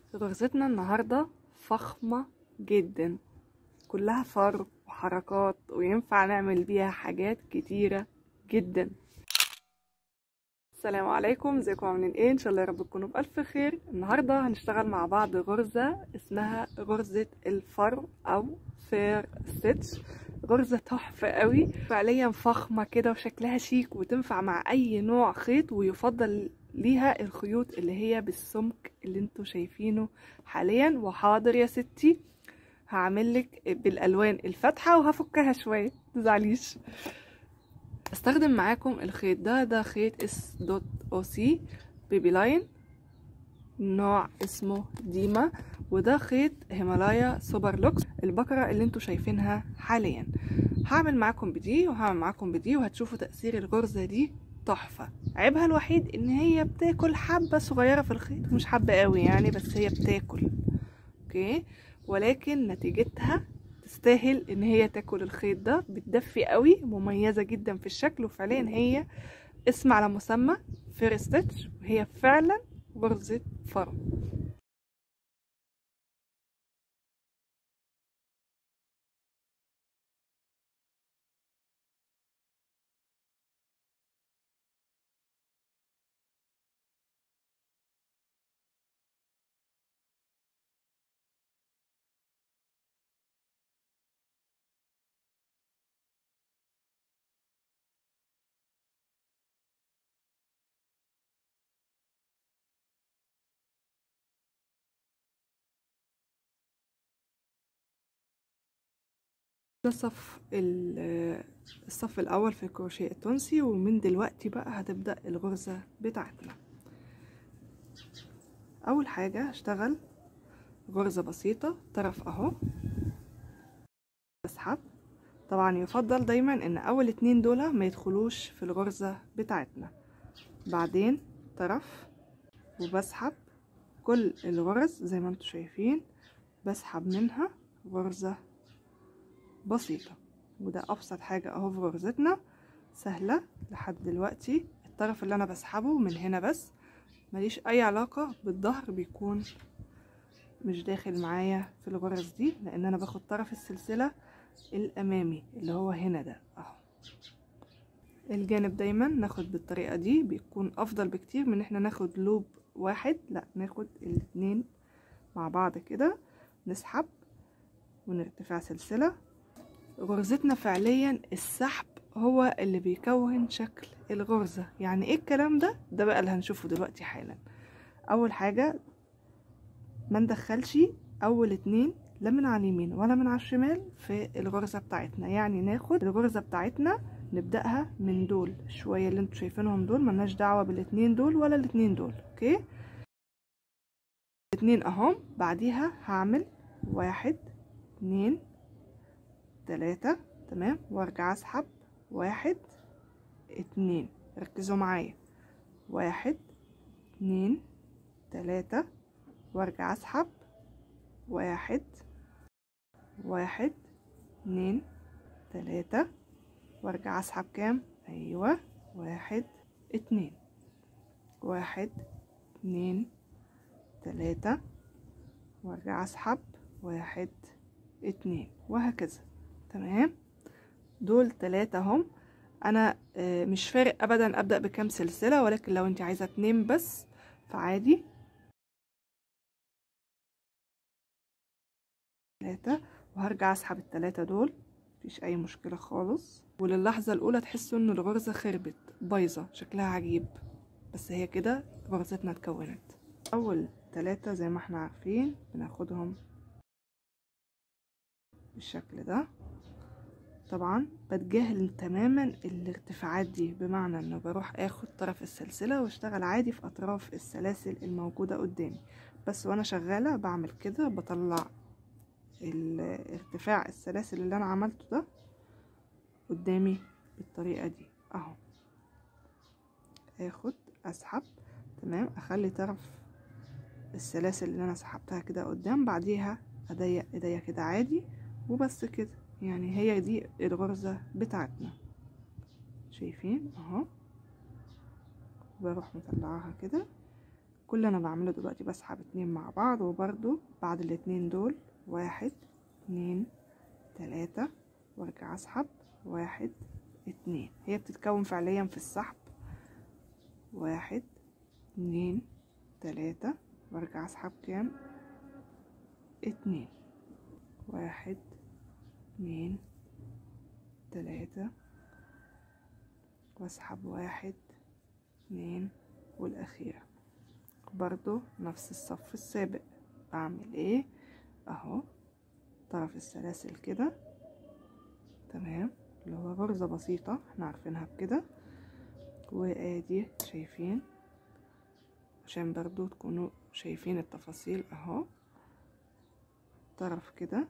غرزتنا النهاردة فخمة جدا كلها فرو وحركات وينفع نعمل بيها حاجات كتيرة جدا السلام عليكم ازيكم عاملين ايه ان شاء الله يا رب تكونوا بالف خير النهارده هنشتغل مع بعض غرزه اسمها غرزه الفرو او فير ستيتش غرزه تحفه قوي فعليا فخمه كده وشكلها شيك وتنفع مع اي نوع خيط ويفضل ليها الخيوط اللي هي بالسمك اللي انتوا شايفينه حاليا وحاضر يا ستي هعملك بالالوان الفاتحه وهفكها شويه متزعليش استخدم معاكم الخيط ده ده خيط اس دوت او سي بيبي لاين نوع اسمه ديما وده خيط هيمالايا سوبر لوكس البكرة اللي انتوا شايفينها حاليا هعمل معاكم بدي وهعمل معاكم بدي وهتشوفوا تأثير الغرزة دي تحفة عيبها الوحيد ان هي بتاكل حبة صغيرة في الخيط مش حبة قوي يعني بس هي بتاكل اوكي ولكن نتيجتها تستاهل ان هي تاكل الخيط ده بتدفي قوي مميزة جدا في الشكل وفعليا هي اسم على مسمى فير ستيتش وهي فعلا غرزة فرو ده صف الصف الاول في الكروشيه التونسي ومن دلوقتي بقى هتبدا الغرزه بتاعتنا اول حاجه هشتغل غرزه بسيطه طرف اهو بسحب طبعا يفضل دايما ان اول اتنين دول ما يدخلوش في الغرزه بتاعتنا بعدين طرف وبسحب كل الغرز زي ما انتم شايفين بسحب منها غرزه بسيطة وده أبسط حاجة أهو في غرزتنا سهلة لحد دلوقتي الطرف اللي أنا بسحبه من هنا بس ماليش أي علاقة بالظهر بيكون مش داخل معايا في الغرز دي لأن أنا باخد طرف السلسلة الأمامي اللي هو هنا ده أهو الجانب دايما ناخد بالطريقة دي بيكون أفضل بكتير من إحنا ناخد لوب واحد لأ ناخد الاتنين مع بعض كده نسحب ونرتفع سلسلة غرزتنا فعليا السحب هو اللي بيكون شكل الغرزة يعني ايه الكلام ده ده بقى اللي هنشوفه دلوقتي حالا اول حاجة ما ندخلش اول اتنين لا من على اليمين ولا من على الشمال في الغرزة بتاعتنا يعني ناخد الغرزة بتاعتنا نبدأها من دول شوية اللي انتوا شايفينهم دول ملناش دعوة بالاتنين دول ولا الاتنين دول اوكي اتنين اهم بعديها هعمل واحد اتنين تلاتة تمام وارجع اسحب واحد اتنين ركزوا معايا واحد اتنين تلاتة وارجع اسحب واحد واحد اتنين تلاتة وارجع اسحب كام ايوه واحد اتنين واحد اتنين تلاتة وارجع اسحب واحد اتنين وهكذا تمام دول تلاتة هم انا مش فارق ابدا ابدا بكام سلسله ولكن لو انت عايزه اتنين بس فعادي تلاتة وهرجع اسحب التلاتة دول مفيش اي مشكله خالص وللحظه الاولى تحسوا ان الغرزه خربت بايظه شكلها عجيب بس هي كده غرزتنا اتكونت اول تلاتة زي ما احنا عارفين بناخدهم بالشكل ده طبعا بتجاهل تماما الارتفاعات دي بمعنى انه بروح اخد طرف السلسلة واشتغل عادي في اطراف السلاسل الموجودة قدامي بس وانا شغالة بعمل كده بطلع ارتفاع السلاسل اللي انا عملته ده قدامي بالطريقة دي اهو اخد اسحب تمام اخلي طرف السلاسل اللي انا سحبتها كده قدام بعديها اضيق ايديا كده عادي وبس كده يعني هي دي الغرزة بتاعتنا شايفين اهو بروح مطلعاها كده كل اللي انا بعمله دلوقتي بسحب اتنين مع بعض وبرضو بعد الاتنين دول واحد اتنين تلاتة وارجع اسحب واحد اتنين هي بتتكون فعليا في السحب واحد اتنين تلاتة وارجع اسحب كام اتنين واحد اتنين تلاتة واسحب واحد اتنين والاخيرة برضو نفس الصف السابق بعمل ايه اهو طرف السلاسل كده تمام اللي هو غرزة بسيطة احنا عارفينها بكده وادي شايفين عشان برضو تكونوا شايفين التفاصيل اهو طرف كده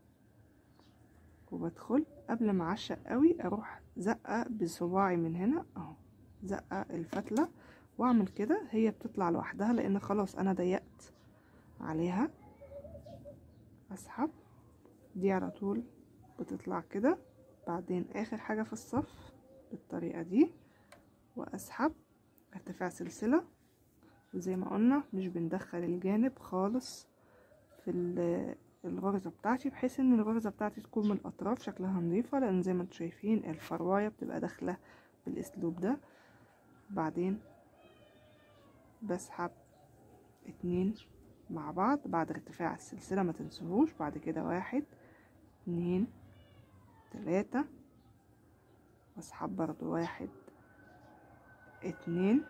وبدخل قبل ما اعشق قوي اروح زقة بصباعي من هنا اهو زقة الفتلة واعمل كده هي بتطلع لوحدها لان خلاص انا ضيقت عليها اسحب دي على طول بتطلع كده بعدين اخر حاجة في الصف بالطريقة دي واسحب ارتفاع سلسلة وزي ما قلنا مش بندخل الجانب خالص في الغرزة بتاعتي بحيث ان الغرزة بتاعتي تكون من الاطراف شكلها نظيفة لان زي ما انتم شايفين الفرواية بتبقى داخلة بالاسلوب ده بعدين بسحب اتنين مع بعض بعد ارتفاع السلسلة ما تنسوهوش بعد كده واحد اتنين تلاتة واسحب برضو واحد اتنين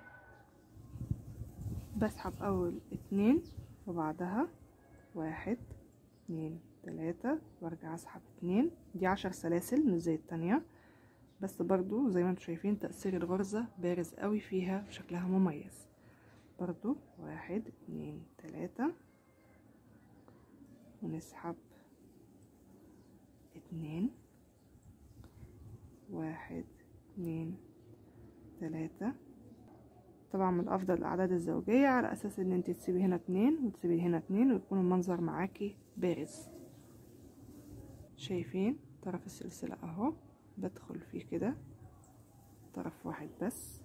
بسحب اول اتنين وبعدها واحد اتنين تلاتة وارجع اسحب اتنين دي عشر سلاسل مش زي التانية بس برضو زي ما انتم شايفين تأثير الغرزة بارز قوي فيها شكلها مميز برضو واحد اتنين تلاتة ونسحب اتنين واحد اتنين تلاتة طبعا من الافضل الاعداد الزوجية على اساس ان انت تسيبي هنا اتنين وتسيبي هنا اتنين ويكون المنظر معاكي بارز شايفين طرف السلسلة اهو بدخل فيه كده طرف واحد بس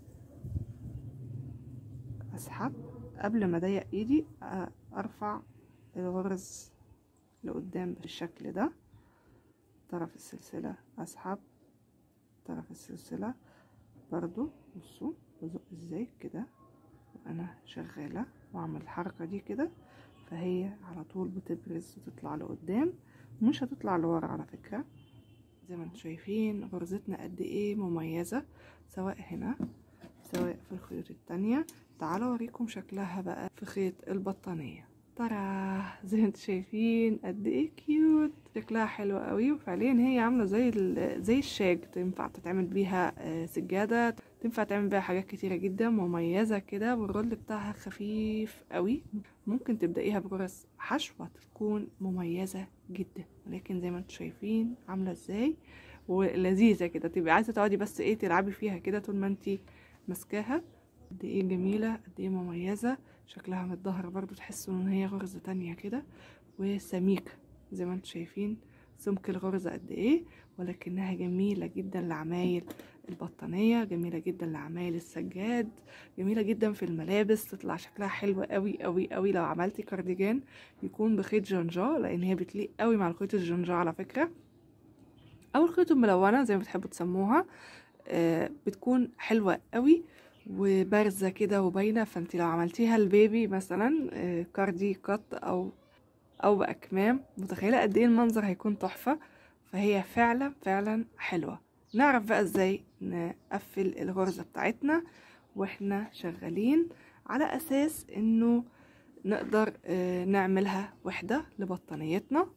اسحب قبل ما اضيق ايدي ارفع الغرز لقدام بالشكل ده طرف السلسلة اسحب طرف السلسلة برضو بصوا بزق ازاي كده وانا شغالة واعمل الحركة دي كده فهي على طول بتبرز وتطلع لقدام مش هتطلع لورا على فكرة زي ما انتم شايفين غرزتنا قد ايه مميزة سواء هنا سواء في الخيوط التانية تعالوا اوريكم شكلها بقى في خيط البطانية ترى زي ما انتم شايفين قد ايه كيوت شكلها حلو قوي وفعليا هي عامله زي زي الشاج تنفع تتعمل بيها سجاده تنفع تعمل بيها حاجات كتيره جدا مميزه كده والرول بتاعها خفيف قوي ممكن تبدايها بغرز حشوه تكون مميزه جدا ولكن زي ما انتم شايفين عامله ازاي ولذيذه كده تبقي عايزه تقعدي بس ايه تلعبي فيها كده طول ما انت ماسكاها قد ايه جميله قد ايه مميزه شكلها من الظهر برضو تحسوا ان هي غرزة تانية كده وسميكة زي ما انتم شايفين سمك الغرزة قد ايه ولكنها جميلة جدا لعمايل البطانية جميلة جدا لعمايل السجاد جميلة جدا في الملابس تطلع شكلها حلو قوي قوي قوي لو عملتي كارديجان يكون بخيط جنجا لان هي بتليق قوي مع الخيط الجنجا على فكرة او الخيوط الملونة زي ما بتحبوا تسموها آه بتكون حلوة قوي وبارزة كده وباينة فانت لو عملتيها البيبي مثلا كاردي كات او او باكمام متخيلة قد ايه المنظر هيكون تحفة فهي فعلا فعلا حلوة نعرف بقى ازاي نقفل الغرزة بتاعتنا واحنا شغالين على اساس انه نقدر نعملها وحدة لبطانيتنا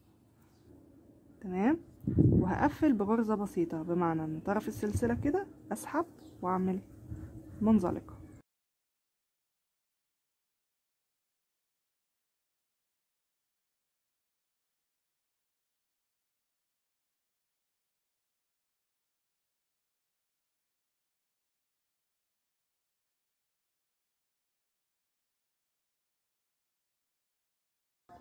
تمام وهقفل بغرزة بسيطة بمعنى ان طرف السلسلة كده اسحب واعمل منزلقة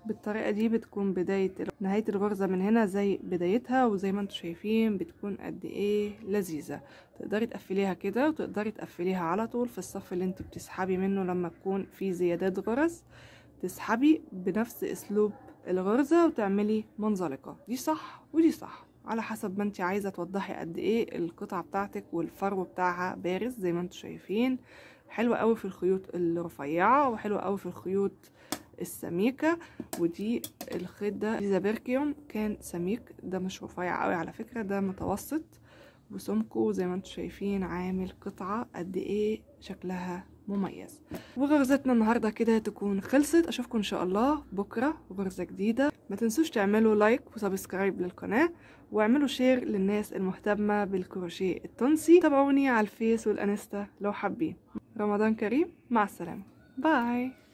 بالطريقة دي بتكون بداية نهاية الغرزة من هنا زي بدايتها وزي ما انتم شايفين بتكون قد ايه لذيذة تقدري تقفليها كده وتقدري تقفليها على طول في الصف اللي انت بتسحبي منه لما تكون في زيادات غرز تسحبي بنفس اسلوب الغرزة وتعملي منزلقة دي صح ودي صح على حسب ما انت عايزة توضحي قد ايه القطعة بتاعتك والفرو بتاعها بارز زي ما انتم شايفين حلوة قوي في الخيوط الرفيعة وحلوة قوي في الخيوط السميكة ودي الخيط ده زابيركيون كان سميك ده مش رفيع قوي على فكرة ده متوسط وسمكه زي ما انتم شايفين عامل قطعة قد ايه شكلها مميز وغرزتنا النهاردة كده تكون خلصت اشوفكم ان شاء الله بكرة غرزة جديدة ما تنسوش تعملوا لايك وسبسكرايب للقناة واعملوا شير للناس المهتمة بالكروشيه التونسي تابعوني على الفيس والانستا لو حابين رمضان كريم مع السلامة باي